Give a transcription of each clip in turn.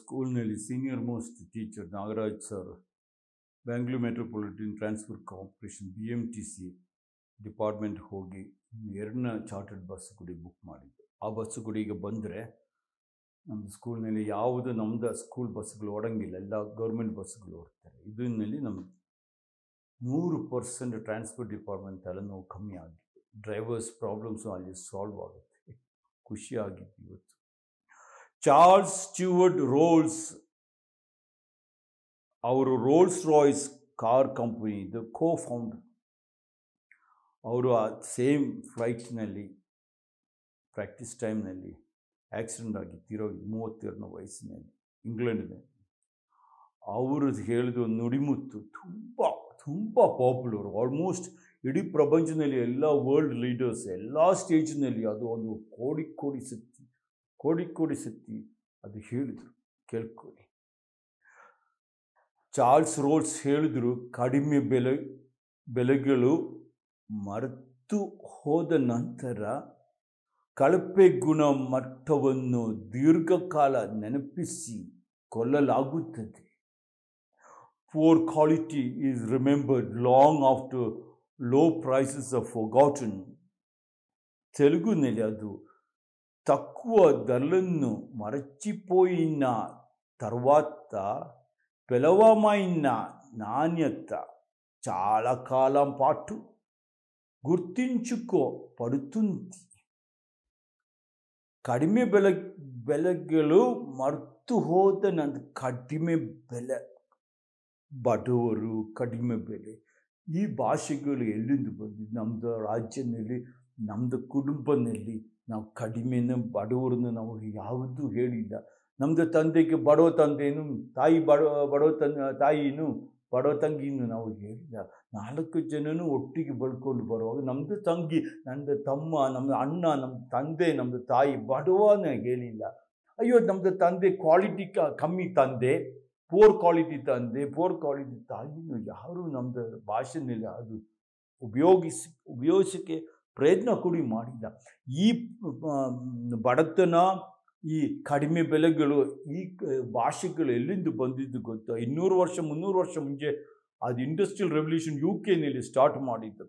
ಸ್ಕೂಲ್ನಲ್ಲಿ senior most teacher Nagaraj sir Bangalore metropolitan transport corporation B M T C department ಹೋಗಿ ಎರಡನ್ನ chartered bus ಗುಡಿ book ಮಾಡಿದ್ದು ಆ ಬಸ್ಸು ಗುಡಿಗೆ ಬಂದರೆ ನಮ್ಮದು ಸ್ಕೂಲ್ನಲ್ಲಿ ಯಾವುದು ನಮ್ಮದು ಸ್ಕೂಲ್ ಬಸ್ಸುಗಳು ಓಡಂಗಿಲ್ಲ ಎಲ್ಲ ಗೌರ್ಮೆಂಟ್ ಬಸ್ಸುಗಳು ಓಡ್ತಾರೆ ಇದರಲ್ಲಿ ನಮ್ಗೆ ನೂರು ಪರ್ಸೆಂಟ್ ಟ್ರಾನ್ಸ್ಪೋರ್ಟ್ ಡಿಪಾರ್ಟ್ಮೆಂಟ್ ತಲೆನೋವು ಕಮ್ಮಿ ಆಗಿತ್ತು ಡ್ರೈವರ್ಸ್ ಪ್ರಾಬ್ಲಮ್ಸು ಅಲ್ಲಿ ಸಾಲ್ವ್ ಆಗುತ್ತೆ ಖುಷಿಯಾಗಿತ್ತು ಇವತ್ತು ಚಾರ್ಲ್ಸ್ ಸ್ಟ್ಯೂವರ್ಡ್ ರೋಲ್ಸ್ ಅವರು ರೋಲ್ಸ್ ರಾಯ್ಸ್ ಕಾರ್ ಕಂಪನಿದು ಕೋ ಫೌಂಡರ್ ಅವರು ಆ ಸೇಮ್ ಫ್ಲೈಟ್ನಲ್ಲಿ ಪ್ರಾಕ್ಟೀಸ್ ಟೈಮ್ನಲ್ಲಿ ಆಕ್ಸಿಡೆಂಟ್ ಆಗಿ ತೀರೋಗಿ ಮೂವತ್ತೆರಡನೇ ವಯಸ್ಸಿನಲ್ಲಿ ಇಂಗ್ಲೆಂಡ್ನಲ್ಲಿ ಅವರು ಹೇಳಿದ ನುಡಿಮುತ್ತು ತುಂಬ ತುಂಬ ಪಾಪ್ಯುಲರ್ ಆಲ್ಮೋಸ್ಟ್ ಇಡೀ ಪ್ರಪಂಚದಲ್ಲಿ ಎಲ್ಲ ವರ್ಲ್ಡ್ ಲೀಡರ್ಸ್ ಎಲ್ಲ ಸ್ಟೇಜ್ನಲ್ಲಿ ಅದು ಒಂದು ಕೋಡಿ ಕೋಡಿ ಸತ್ತಿ ಕೋಡಿ ಕೋಡಿ ಸತ್ತಿ ಅದು ಹೇಳಿದರು ಕೇಳ್ಕೊಳ್ಳಿ ಚಾರ್ಲ್ಸ್ ರೋಲ್ಸ್ ಹೇಳಿದರು ಕಡಿಮೆ ಬೆಲೆ ಬೆಲೆಗಳು ಮರೆತು ಹೋದ ನಂತರ ಕಳಪೆ ಗುಣ ಮಟ್ಟವನ್ನು ದೀರ್ಘಕಾಲ ನೆನಪಿಸಿ ಕೊಲ್ಲಲಾಗುತ್ತದೆ poor quality is remembered long after low prices of forgotten తెలుగుನಲ್ಲಿ ಅದು తక్కువ ధరలను మరచిపోయిన తర్వాత పిలవమైన నాణ్యత చాలా కాలం పాటు గుర్తించుకోబడుతుంది ಕಡಿಮೆ ಬೆಲೆ ಬೆಲೆಗಳು ಮರೆತು ಹೋದ ನಂತರ ಕಡಿಮೆ ಬೆಲೆ ಬಡವರು ಕಡಿಮೆ ಬೆಲೆ ಈ ಭಾಷೆಗಳು ಎಲ್ಲಿಂದ ಬಂದಿದ್ದು ನಮ್ಮದು ರಾಜ್ಯದಲ್ಲಿ ನಮ್ಮದು ಕುಟುಂಬದಲ್ಲಿ ನಾವು ಕಡಿಮೆನ ಬಡವರನ್ನು ನಾವು ಯಾವುದೂ ಹೇಳಿಲ್ಲ ನಮ್ಮದು ತಂದೆಗೆ ಬಡವ ತಂದೆನು ತಾಯಿ ಬಡವ ಬಡವ ತನ್ ತಾಯಿನೂ ಬಡವ ತಂಗಿನೂ ನಾವು ಹೇಳಿಲ್ಲ ನಾಲ್ಕು ಜನನೂ ಒಟ್ಟಿಗೆ ಬಳ್ಕೊಂಡು ಬರುವಾಗ ನಮ್ಮದು ತಂಗಿ ನಮ್ಮದು ತಮ್ಮ ನಮ್ಮದು ಅಣ್ಣ ನಮ್ಮ ತಂದೆ ನಮ್ಮದು ತಾಯಿ ಬಡವನ ಹೇಳಿಲ್ಲ ಅಯ್ಯೋ ನಮ್ಮದು ತಂದೆ ಕ್ವಾಲಿಟಿ ಕ ಕಮ್ಮಿ ತಂದೆ ಪೋರ್ ಕ್ವಾಲಿಟಿ ತಂದೆ ಪೋರ್ ಕ್ವಾಲಿಟಿ ತಾಯಿನೂ ಯಾರು ನಮ್ಮದು ಭಾಷೆನಲ್ಲಿ ಅದು ಉಪಯೋಗಿಸಿ ಉಪಯೋಗಿಸೋಕ್ಕೆ ಪ್ರಯತ್ನ ಕೂಡಿ ಮಾಡಿಲ್ಲ ಈ ಆ, ಬಡತನ ಈ ಕಡಿಮೆ ಬೆಲೆಗಳು ಈ ಕ- ಭಾಷೆಗಳು ಎಲ್ಲಿಂದ ಬಂದಿದ್ದು ಗೊತ್ತಾ ಇನ್ನೂರು ವರ್ಷ ಮುನ್ನೂರು ವರ್ಷ ಮುಂಚೆ ಅದು ಇಂಡಸ್ಟ್ರಿಯಲ್ ರೆವಲ್ಯೂಷನ್ ಯು ಕೆನಲ್ಲಿ ಸ್ಟಾರ್ಟ್ ಮಾಡಿದ್ದು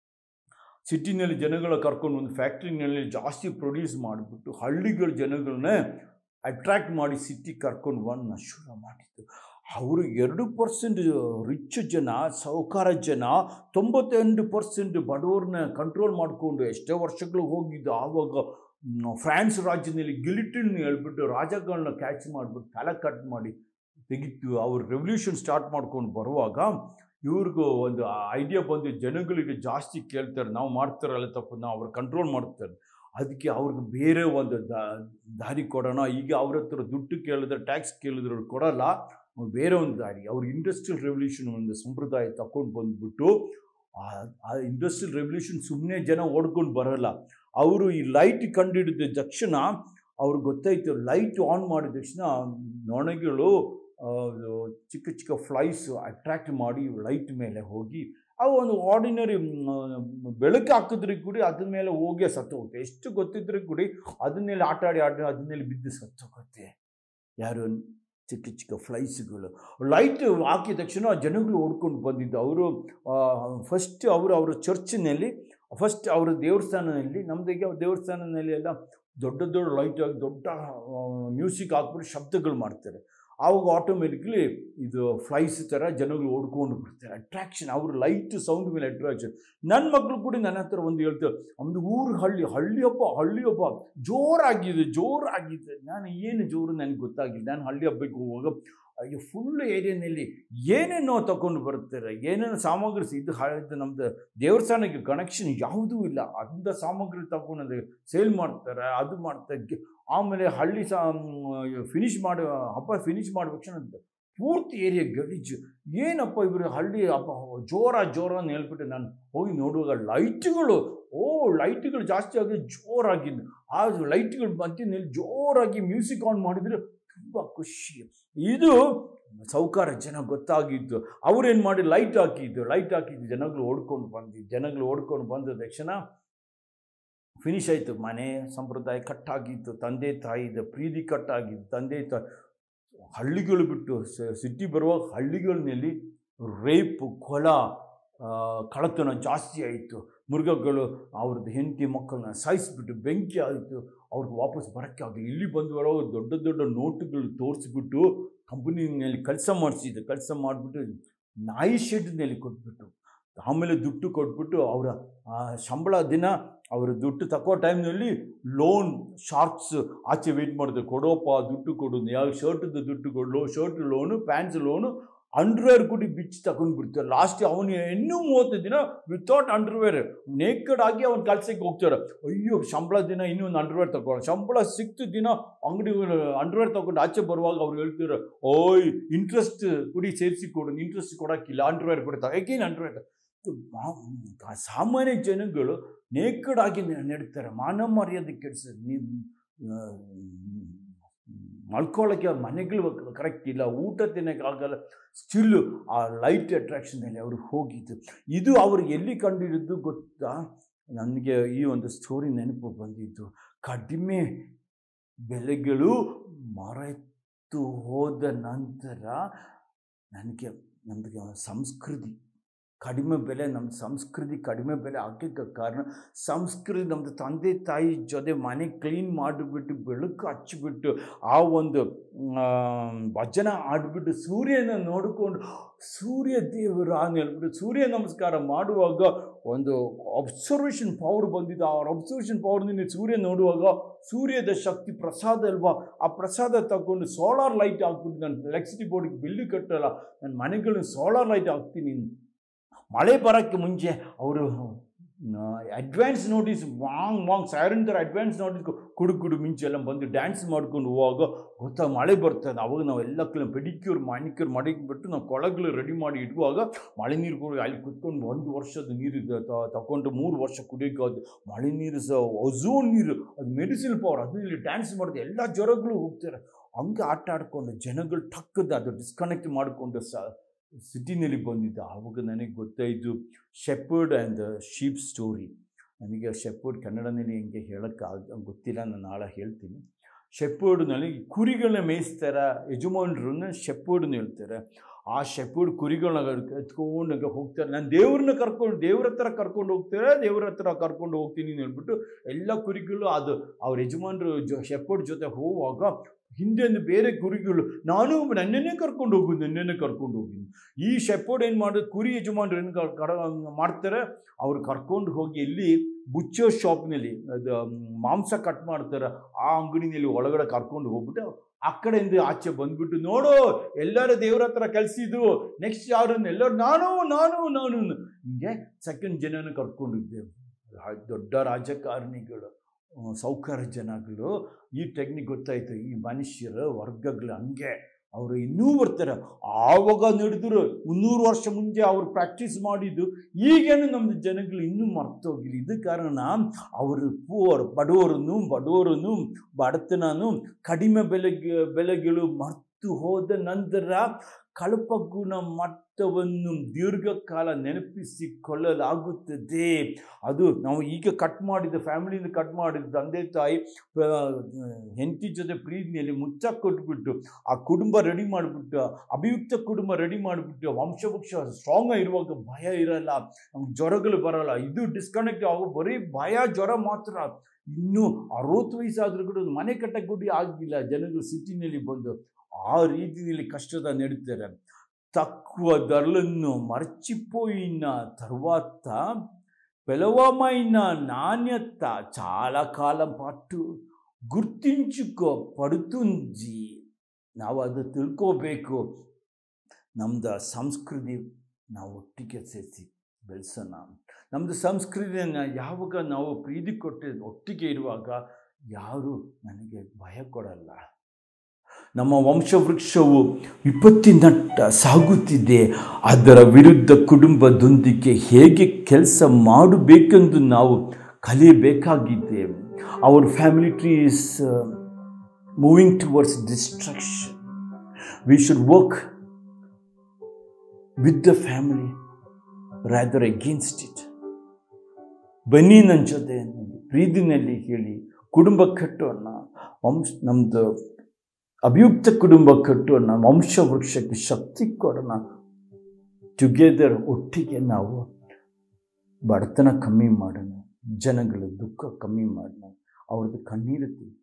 ಸಿಟಿನಲ್ಲಿ ಜನಗಳ ಕರ್ಕೊಂಡು ಒಂದು ಫ್ಯಾಕ್ಟ್ರಿನಲ್ಲಿ ಜಾಸ್ತಿ ಪ್ರೊಡ್ಯೂಸ್ ಮಾಡಿಬಿಟ್ಟು ಹಳ್ಳಿಗಳ ಜನಗಳನ್ನೇ ಅಟ್ರ್ಯಾಕ್ಟ್ ಮಾಡಿ ಸಿಟಿ ಕರ್ಕೊಂಡು ಬಂದು ಶುರು ಮಾಡಿದ್ದು ಅವರು ಎರಡು ಪರ್ಸೆಂಟ್ ರಿಚ್ ಜನ ಸಾಹುಕಾರ ಜನ ತೊಂಬತ್ತೆಂಟು ಪರ್ಸೆಂಟ್ ಬಡವ್ರನ್ನ ಕಂಟ್ರೋಲ್ ಮಾಡಿಕೊಂಡು ಎಷ್ಟೋ ವರ್ಷಗಳು ಹೋಗಿದ್ದು ಆವಾಗ ಮ್, ಫ್ರಾನ್ಸ್ ರಾಜ್ಯದಲ್ಲಿ ಗಿಲಿಟಿನ್ ಹೇಳ್ಬಿಟ್ಟು ರಾಜಗಳನ್ನ ಕ್ಯಾಚ್ ಮಾಡಿಬಿಟ್ಟು ತಲೆ ಕಟ್ ಮಾಡಿ ತೆಗಿತು ಅವ್ರು ರೆವಲ್ಯೂಷನ್ ಸ್ಟಾರ್ಟ್ ಮಾಡ್ಕೊಂಡು ಬರುವಾಗ ಇವ್ರಿಗೂ ಒಂದು ಐಡಿಯಾ ಬಂದು ಜನಗಳಿಗೆ ಜಾಸ್ತಿ ಕೇಳ್ತಾರೆ ನಾವು ಮಾಡ್ತಾರಲ್ಲ ತಪ್ಪು ನಾವು ಅವ್ರು ಕಂಟ್ರೋಲ್ ಮಾಡ್ತಾರೆ ಅದಕ್ಕೆ ಅವ್ರಿಗೆ ಬೇರೆ ಒಂದು ದಾ- ದಾರಿ ಕೊಡೋಣ ಈಗ ಅವ್ರ ಹತ್ರ ದುಡ್ಡು ಕೇಳಿದ್ರೆ ಟ್ಯಾಕ್ಸ್ ಕೇಳಿದ್ರೆ ಅವ್ರು ಕೊಡಲ್ಲ ಅವ್ರು ಬೇರೆ ಒಂದು ದಾರಿ ಅವ್ರು ಇಂಡಸ್ಟ್ರಿಯಲ್ ರೆವಲ್ಯೂಷನ್ ಒಂದು ಸಂಪ್ರದಾಯ ತಗೊಂಡು ಬಂದ್ಬಿಟ್ಟು ಆ- ಆ ಇಂಡಸ್ಟ್ರಿಯಲ್ ರೆವಲ್ಯೂಷನ್ ಸುಮ್ಮನೆ ಜನ ಓಡ್ಕೊಂಡು ಬರಲ್ಲ ಅವರು ಈ ಲೈಟ್ ಕಂಡುಹಿಡಿದ ತಕ್ಷಣ ಅವ್ರಿಗೆ ಗೊತ್ತಾಯ್ತು ಲೈಟ್ ಆನ್ ಮಾಡಿದ ತಕ್ಷಣ ನೊಣಗಳು ಆ, ಚಿಕ್ಕ ಚಿಕ್ಕ ಫ್ಲೈಸ್ ಅಟ್ರ್ಯಾಕ್ಟ್ ಮಾಡಿ ಲೈಟ್ ಮೇಲೆ ಹೋಗಿ ಅವು ಒಂದು ಆರ್ಡಿನರಿ ಬೆಳಕು ಹಾಕಿದ್ರೆ ಕೂಡ ಅದ್ರ ಮೇಲೆ ಹೋಗೇ ಸತ್ತು ಹೋಗುತ್ತೆ ಎಷ್ಟು ಗೊತ್ತಿದ್ರೆ ಕೂಡ ಅದ್ರ ಮೇಲೆ ಆಟ ಆಡಿ ಆಟ ಅದ್ರ ಮೇಲೆ ಬಿದ್ದು ಸತ್ತು ಹೋಗುತ್ತೆ ಯಾರು ಚಿಕ್ಕ ಚಿಕ್ಕ ಫ್ಲೈಸ್ಗಳು ಲೈಟ್ ಹಾಕಿದ ತಕ್ಷಣ ಜನಗಳು ಓಡ್ಕೊಂಡು ಬಂದಿದ್ದು ಅವರು ಫಸ್ಟ್ ಅವರು ಅವರ ಚರ್ಚಿನಲ್ಲಿ ಫಸ್ಟ್ ಅವರ ದೇವಸ್ಥಾನದಲ್ಲಿ ನಮ್ಮದೀಗ ದೇವಸ್ಥಾನದಲ್ಲಿ ಎಲ್ಲ ದೊಡ್ಡ ದೊಡ್ಡ ಲೈಟ್ ಆಗಿ ದೊಡ್ಡ ಮ್ಯೂಸಿಕ್ ಹಾಕ್ಬಿಟ್ಟು ಶಬ್ದಗಳು ಮಾಡ್ತಾರೆ ಆವಾಗ ಆಟೋಮೆಟಿಕ್ಲಿ ಇದು ಫ್ಲೈಸ್ ಥರ ಜನಗಳು ಓಡ್ಕೊಂಡು ಬರ್ತಾರೆ ಅಟ್ರಾಕ್ಷನ್ ಅವ್ರ ಲೈಟ್ ಸೌಂಡ್ ಮೇಲೆ ಅಟ್ರಾಕ್ಷನ್ ನನ್ನ ಮಕ್ಕಳು ಕೂಡ ನನ್ನ ಹತ್ರ ಒಂದು ಹೇಳ್ತಾರೆ ನಮ್ಮದು ಊರು ಹಳ್ಳಿ ಹಳ್ಳಿ ಹಬ್ಬ ಹಳ್ಳಿ ಹಬ್ಬ ಜೋರಾಗಿದೆ ಜೋರಾಗಿದೆ ನಾನು ಏನು ಜೋರು ನನಗೆ ಗೊತ್ತಾಗಿಲ್ಲ ನಾನು ಹಳ್ಳಿ ಹಬ್ಬಕ್ಕೆ ಹೋಗುವಾಗ ಅಯ್ಯೋ ಫುಲ್ ಏರಿಯಾನಲ್ಲಿ ಏನೇನೋ ತಗೊಂಡು ಬರ್ತಾರೆ ಏನೇನೋ ಸಾಮಗ್ರಿ ಸಿ- ಇದು ಹ- ಇದು ನಮ್ಮದು ದೇವಸ್ಥಾನಕ್ಕೆ ಕನೆಕ್ಷನ್ ಯಾವುದೂ ಇಲ್ಲ ಅಂಥ ಸಾಮಗ್ರಿ ತಗೊಂಡು ಸೇಲ್ ಮಾಡ್ತಾರೆ ಅದು ಮಾಡ್ತಾರೆ ಗೆ- ಆಮೇಲೆ ಹಳ್ಳಿ ಸಾ ಫಿನಿಷ್ ಮಾಡೋ ಹಬ್ಬ ಫಿನಿಷ್ ಮಾಡಿದ ತಕ್ಷಣ ಪೂರ್ತಿ ಏರಿಯಾ ಗಲೀಜು ಏನಪ್ಪ ಇವರು ಹಳ್ಳಿ ಹಬ್ಬ ಜೋರ ಜೋರ ಅಂತ ಹೇಳ್ಬಿಟ್ಟು ನಾನು ಹೋಗಿ ನೋಡುವಾಗ ಲೈಟ್ಗಳು ಓ ಲೈಟ್ಗಳು ಜಾಸ್ತಿ ಆಗಿ ಜೋರಾಗಿದ್ದು ಆ ಲೈಟ್ಗಳು ಮಧ್ಯದಲ್ಲಿ ಜೋರಾಗಿ ಮ್ಯೂಸಿಕ್ ಆನ್ ಮಾಡಿದರೆ ತುಂಬ ಖುಷಿ ಇದು ಸೌಕಾರ ಜನ ಗೊತ್ತಾಗಿದ್ದು ಅವ್ರೇನು ಮಾಡಿ ಲೈಟ್ ಹಾಕಿದ್ದು ಲೈಟ್ ಹಾಕಿದ್ದು ಜನಗಳು ಓಡ್ಕೊಂಡು ಬಂದಿದ್ದು ಜನಗಳು ಓಡ್ಕೊಂಡು ಬಂದ ತಕ್ಷಣ ಫಿನಿಶ್ ಆಯಿತು ಮನೆ ಸಂಪ್ರದಾಯ ಕಟ್ಟಾಗಿತ್ತು ತಂದೆ ತಾಯಿದ ಪ್ರೀತಿ ಕಟ್ಟಾಗಿದ್ದು ತಂದೆ ತಾಯಿ ಹಳ್ಳಿಗಳು ಬಿಟ್ಟು ಸಿಟಿ ಬರುವಾಗ ಹಳ್ಳಿಗಳಿನಲ್ಲಿ ರೇಪ್ ಕೊಲ ಆ, ಕಳ್ಳತನ ಜಾಸ್ತಿ ಆಯಿತು ಮೃಗಗಳು ಅವ್ರದ್ದು ಹೆಂಡತಿ ಮಕ್ಕಳನ್ನ ಸಾಯಿಸಿಬಿಟ್ಟು ಬೆಂಕಿ ಆಯಿತು ಅವ್ರಿಗೆ ವಾಪಸ್ ಬರೋಕ್ಕೆ ಆಗಲಿ ಇಲ್ಲಿ ಬಂದು ಬರೋ ದೊಡ್ಡ ದೊಡ್ಡ ನೋಟುಗಳು ತೋರಿಸ್ಬಿಟ್ಟು ಕಂಪನಿನಲ್ಲಿ ಕೆಲಸ ಮಾಡಿಸಿದ್ದು ಕೆಲಸ ಮಾಡಿಬಿಟ್ಟು ನಾಯಿ ಶೆಡ್ನಲ್ಲಿ ಕೊಟ್ಬಿಟ್ಟು ಆಮೇಲೆ ದುಡ್ಡು ಕೊಟ್ಬಿಟ್ಟು ಅವರ ಸಂಬಳ ದಿನ ಅವರ ದುಡ್ಡು ತಗೋ ಟೈಮ್ನಲ್ಲಿ ಲೋನ್ ಶಾರ್ಕ್ಸ್ ಆಚೆ ವೆಯ್ಟ್ ಮಾಡಿದ್ರು ಕೊಡೋಪ್ಪ ದುಡ್ಡು ಕೊಡು ಯಾವ ಶರ್ಟ್ದು ದುಡ್ಡು ಕೊಡು ಲೋ ಶರ್ಟ್ ಲೋನು ಪ್ಯಾಂಟ್ಸ್ ಲೋನು ಅಂಡರ್ವೇರ್ ಕೂಡಿ ಬಿಚ್ಚಿ ತಗೊಂಡು ಬಿಡ್ತಾರೆ ಲಾಸ್ಟ್ ಅವನು ಇನ್ನೂ ಮೂವತ್ತು ದಿನ ವಿತೌಟ್ ಅಂಡರ್ವೇರ್ ನೇಕಡ್ ಆಗಿ ಅವ್ನ ಕೆಲಸಕ್ಕೆ ಹೋಗ್ತಾರೆ ಅಯ್ಯೋ ಸಂಬಳ ದಿನ ಇನ್ನೂ ಒಂದು ಅಂಡರ್ವೇರ್ ತಗೊಳ್ಳೋ ಸಂಬಳ ಸಿಕ್ತು ದಿನ ಅಂಗಡಿ ಅಂಡರ್ವೇರ್ ತಗೊಂಡು ಆಚೆ ಬರುವಾಗ ಅವ್ರು ಹೇಳ್ತಾರೆ ಓಯ್ ಇಂಟ್ರೆಸ್ಟ್ ಕುಡಿ ಸೇರಿಸಿ ಕೊಡು ಇಂಟ್ರೆಸ್ಟ್ ಕೊಡೋಕ್ಕಿಲ್ಲ ಅಂಡರ್ವೇರ್ ಕೊಡ್ತಾರೆ ಏಕೇನು ಅಂಡರ್ವೇರ್ ಸಾಮಾನ್ಯ ಜನಗಳು ನೇಕಡ್ ಆಗಿ ನೆ- ನಡೀತಾರೆ ಮಾನವ ಮರ್ಯಾದೆ ಕೆಡಿಸ ನೀವು ಮಲ್ಕೊಳ್ಳೋಕ್ಕೆ ಮನೆಗಳು ಕರೆಕ್ಟ್ ಇಲ್ಲ ಊಟ ತಿನ್ನೋಕ್ಕಾಗಲ್ಲ ಸ್ಟಿಲ್ಲು ಆ ಲೈಟ್ ಅಟ್ರಾಕ್ಷನಲ್ಲಿ ಅವರು ಹೋಗಿದ್ದು ಇದು ಅವ್ರಿಗೆ ಎಲ್ಲಿ ಕಂಡಿದ್ದು ಗೊತ್ತಾ ನನಗೆ ಈ ಒಂದು ಸ್ಟೋರಿ ನೆನಪು ಬಂದಿದ್ದು ಕಡಿಮೆ ಬೆಲೆಗಳು ಮರೆತು ಹೋದ ನಂತರ ನನಗೆ ನಮಗೆ ಸಂಸ್ಕೃತಿ ಕಡಿಮೆ ಬೆಲೆ ನಮ್ಮ ಸಂಸ್ಕೃತಿ ಕಡಿಮೆ ಬೆಲೆ ಹಾಕಕ್ಕೆ ಕಾರಣ ಸಂಸ್ಕೃತಿ ನಮ್ಮದು ತಂದೆ ತಾಯಿ ಜೊತೆ ಮನೆ ಕ್ಲೀನ್ ಮಾಡಿಬಿಟ್ಟು ಬೆಳಕು ಹಚ್ಚಿಬಿಟ್ಟು ಆ ಒಂದು ಆ, ಭಜನ ಆಡ್ಬಿಟ್ಟು ಸೂರ್ಯನ ನೋಡಿಕೊಂಡು ಸೂರ್ಯ ದೇವರು ಅಂತ ಹೇಳ್ಬಿಟ್ಟು ಸೂರ್ಯ ನಮಸ್ಕಾರ ಮಾಡುವಾಗ ಒಂದು ಅಬ್ಸರ್ವೇಷನ್ ಪವರ್ ಬಂದಿದ್ದು ಆ ಅಬ್ಸರ್ವೇಷನ್ ಪವರ್ನಿಂದ ಸೂರ್ಯ ನೋಡುವಾಗ ಸೂರ್ಯದ ಶಕ್ತಿ ಪ್ರಸಾದ ಅಲ್ವಾ ಆ ಪ್ರಸಾದ ತಗೊಂಡು ಸೋಲಾರ್ ಲೈಟ್ ಹಾಕ್ಬಿಟ್ಟು ನಾನು ಎಲೆಕ್ಟ್ರಿಸಿಟಿ ಬೋರ್ಡಿಗೆ ಬಿಲ್ಲು ಕಟ್ಟಲ್ಲ ನನ್ನ ಮನೆಗಳನ್ನ ಸೋಲಾರ್ ಲೈಟ್ ಹಾಕ್ತೀನಿ ಮಳೆ ಬರೋಕ್ಕೆ ಮುಂಚೆ ಅವರು ಅಡ್ವಾನ್ಸ್ ನೋಟಿಸ್ ವಾಂಗ್ ವಾಂಗ್ ಸೈರನ್ ಥರ ಅಡ್ವಾನ್ಸ್ ನೋಟಿಸ್ ಕುಡು ಕುಡು ಮಿಂಚು ಎಲ್ಲ ಬಂದು ಡ್ಯಾನ್ಸ್ ಮಾಡ್ಕೊಂಡು ಹೋಗುವಾಗ ಗೊತ್ತಾ ಮಳೆ ಬರ್ತದೆ ಅವಾಗ ನಾವು ಎಲ್ಲ ಕ್ಲ ಪೆಡಿಕ್ಯೂರ್ ಮಾನಿಕ್ಯೂರ್ ಮಾಡಿಬಿಟ್ಟು ನಾವು ಕೊಳಗಳು ರೆಡಿ ಮಾಡಿ ಇಡುವಾಗ ಮಳೆ ನೀರು ಕೂಡ ಅಲ್ಲಿ ಕುತ್ಕೊಂಡು ಒಂದು ವರ್ಷದ ನೀರು ಇದೆ ತ- ತಗೊಂಡು ಮೂರು ವರ್ಷ ಕುಡಿಯೋಕ್ಕಾದ್ರು ಮಳೆ ನೀರು ಸಹ ಒಝೋನ್ ನೀರು ಅದು ಮೆಡಿಸಿನ್ ಪವರ್ ಅದರಲ್ಲಿ ಡ್ಯಾನ್ಸ್ ಮಾಡಿದೆ ಎಲ್ಲ ಜ್ವರಗಳು ಹೋಗ್ತಾರೆ ಹಂಗೆ ಆಟ ಆಡ್ಕೊಂಡು ಜನಗಳು ಟಕ್ಕದ ಅದು ಡಿಸ್ಕನೆಕ್ಟ್ ಮಾಡಿಕೊಂಡು ಸ ಸಿಟಿನಲ್ಲಿ ಬಂದಿದ್ದ ಆವಾಗ ನನಗೆ ಗೊತ್ತಾಯಿತು shepherd and the sheep story ನನಗೆ ಶೆಪರ್ಡ್ ಕನ್ನಡದಲ್ಲಿ ಹೆಂಗೆ ಹೇಳೋಕ್ಕೆ ಆಗ ಗೊತ್ತಿಲ್ಲ ನಾನು ನಾಳೆ ಹೇಳ್ತೀನಿ ಶೆಪರ್ಡ್ನಲ್ಲಿ ಕುರಿಗಳನ್ನ ಮೇಯಿಸ್ತಾರ ಯಜಮಾನ್ರನ್ನ ಶೆಪರ್ಡ್ನ ಹೇಳ್ತಾರೆ ಆ ಶೆಪರ್ಡ್ ಕುರಿಗಳನ್ನ ಎತ್ಕೊಂಡು ಹೋಗ್ತಾರೆ ನಾನು ದೇವ್ರನ್ನ ಕರ್ಕೊಂಡು ದೇವ್ರ ಹತ್ರ ಕರ್ಕೊಂಡು ಹೋಗ್ತಾರೆ ದೇವ್ರ ಹತ್ರ ಕರ್ಕೊಂಡು ಹೋಗ್ತೀನಿ ಅಂತ ಹೇಳ್ಬಿಟ್ಟು ಎಲ್ಲ ಕುರಿಗಳು ಅದು ಅವ್ರ ಯಜಮಾನ್ರು ಜೊ ಶೆಪರ್ಡ್ ಜೊತೆ ಹೋಗುವಾಗ ಹಿಂದೆ ಬೇರೆ ಕುರಿಗಳು ನಾನು ನನ್ನನ್ನೇ ಕರ್ಕೊಂಡು ಹೋಗು ನನ್ನನ್ನೇ ಕರ್ಕೊಂಡು ಹೋಗಿ ಈ ಶೆಪರ್ಡ್ ಏನು ಮಾಡೋದು ಕುರಿ ಯಜಮಾನ್ರು ಏನು ಕರ್- ಕರ ಮಾಡ್ತಾರೆ ಅವ್ರು ಕರ್ಕೊಂಡು ಹೋಗಿ ಎಲ್ಲಿ ಬುಚ್ಚರ್ ಶಾಪ್ನಲ್ಲಿ ಅದು ಮ್, ಮಾಂಸ ಕಟ್ ಮಾಡ್ತಾರೆ ಆ ಅಂಗಡಿನಲ್ಲಿ ಒಳಗಡೆ ಕರ್ಕೊಂಡು ಹೋಗ್ಬಿಟ್ಟು ಆ ಕಡೆಯಿಂದ ಆಚೆ ಬಂದ್ಬಿಟ್ಟು ನೋಡು ಎಲ್ಲರೂ ದೇವ್ರ ಹತ್ರ ಕಲಿಸಿದ್ರು ನೆಕ್ಸ್ಟ್ ಯಾರನ್ನ ಎಲ್ಲರೂ ನಾನು ನಾನು ನಾನು ಹಿಂಗೆ ಸೆಕೆಂಡ್ ಜನನ ಕರ್ಕೊಂಡಿದ್ದೆ ರಾ- ದೊಡ್ಡ ರಾಜಕಾರಣಿಗಳು ಆ, ಸಾಹುಕಾರ ಜನಗಳು ಈ ಟೆಕ್ನಿಕ್ ಗೊತ್ತಾಯ್ತು ಈ ಮನುಷ್ಯರ ವರ್ಗಗಳು ಹಂಗೆ ಅವರು ಇನ್ನೂ ಬರ್ತಾರೆ ಆವಾಗ ನಡೆದ್ರು ಮುನ್ನೂರು ವರ್ಷ ಮುಂಚೆ ಅವ್ರು ಪ್ರಾಕ್ಟೀಸ್ ಮಾಡಿದ್ದು ಈಗೇನು ನಮ್ಮದು ಜನಗಳು ಇನ್ನೂ ಮರ್ತೋಗಿಲ್ಲ ಇದು ಕಾರಣ ಅವರು ಪೂರ್ ಬಡವರನ್ನು ಬಡವರನ್ನು ಬಡತನನು ಕಡಿಮೆ ಬೆಲೆಗೆ ಬೆಲೆಗಳು ಮರ್ತು ಹೋದ ನಂತರ ಕಳಪಗುಣ ಮಟ್ಟವನ್ನು ದೀರ್ಘಕಾಲ ನೆನಪಿಸಿಕೊಳ್ಳಲಾಗುತ್ತದೆ ಅದು ನಾವು ಈಗ ಕಟ್ ಮಾಡಿದ ಫ್ಯಾಮಿಲಿಯಿಂದ ಕಟ್ ಮಾಡಿದ ತಂದೆ ತಾಯಿ ಹೆಂಡತಿ ಜೊತೆ ಪ್ರೀತಿಯಲ್ಲಿ ಮುಚ್ಚ ಕೊಟ್ಬಿಟ್ಟು ಆ ಕುಟುಂಬ ರೆಡಿ ಮಾಡಿಬಿಟ್ಟು ಅಭಿಯುಕ್ತ ಕುಟುಂಬ ರೆಡಿ ಮಾಡಿಬಿಟ್ಟು ವಂಶವೃಕ್ಷ ಸ್ಟ್ರಾಂಗ್ ಇರುವಾಗ ಭಯ ಇರಲ್ಲ ನಮ್ಗೆ ಜ್ವರಗಳು ಬರಲ್ಲ ಇದು ಡಿಸ್ಕನೆಕ್ಟ್ ಆಗೋ ಬರೀ ಭಯ ಜ್ವರ ಮಾತ್ರ ಇನ್ನೂ ಅರವತ್ತು ವಯಸ್ಸಾದ್ರೂ ಕೂಡ ಮನೆ ಕಟ್ಟಕ್ಕೆ ಕೂಡ ಆಗಿಲ್ಲ ಜನಗಳು ಸಿಟಿನಲ್ಲಿ ಬಂದು ಆ ರೀತಿಯಲ್ಲಿ కష్టత నడుతారు తక్కువ ధరలను మర్చిపోయిన తర్వాత పిలవమైన నాణ్యత చాలా కాలం పాటు ಗುರ್ತಿಂಚುಕೋಪಡುತ್ತುಂಜಿ ನಾವು ಅದು ತಿಳ್ಕೋಬೇಕು ನಮ್ಮದು ಸಂಸ್ಕೃತಿ ನಾವು ಒಟ್ಟಿಗೆ ಸೇರಿಸಿ ಬೆಳೆಸೋಣ ನಮ್ಮದು ಸಂಸ್ಕೃತಿಯನ್ನು ಯಾವಾಗ ನಾವು ಪ್ರೀತಿ ಕೊಟ್ಟು ಒಟ್ಟಿಗೆ ಇರುವಾಗ ಯಾರು ನನಗೆ ಭಯ ಕೊಡಲ್ಲ ನಮ್ಮ ವಂಶವೃಕ್ಷವು ವಿಪತ್ತಿನಟ್ಟ ಸಾಗುತ್ತಿದೆ ಅದರ ವಿರುದ್ಧ ಕುಟುಂಬದೊಂದಿಗೆ ಹೇಗೆ ಕೆಲಸ ಮಾಡಬೇಕೆಂದು ನಾವು ಕಲಿಯಬೇಕಾಗಿದೆ our family tree is moving towards destruction we should work with the family rather against it ಬನ್ನಿ ನನ್ನ ಜೊತೆ ಪ್ರೀತಿನಲ್ಲಿ ಹೇಳಿ ಕುಟುಂಬ ಕಟ್ಟೋಣ ವಂಶ ನಮ್ಮದು ಅಭಿಯುಕ್ತ ಕುಟುಂಬ ಕಟ್ಟೋಣ ವಂಶ ವೃಕ್ಷಕ್ಕೆ ಶಕ್ತಿ ಕೊಡೋಣ ಟುಗೆದರ್ ಒಟ್ಟಿಗೆ ನಾವು ಬಡತನ ಕಮ್ಮಿ ಮಾಡೋಣ ಜನಗಳ ದುಃಖ ಕಮ್ಮಿ ಮಾಡೋಣ ಅವ್ರದ್ದು ಕಣ್ಣೀರು ತೆಗಿ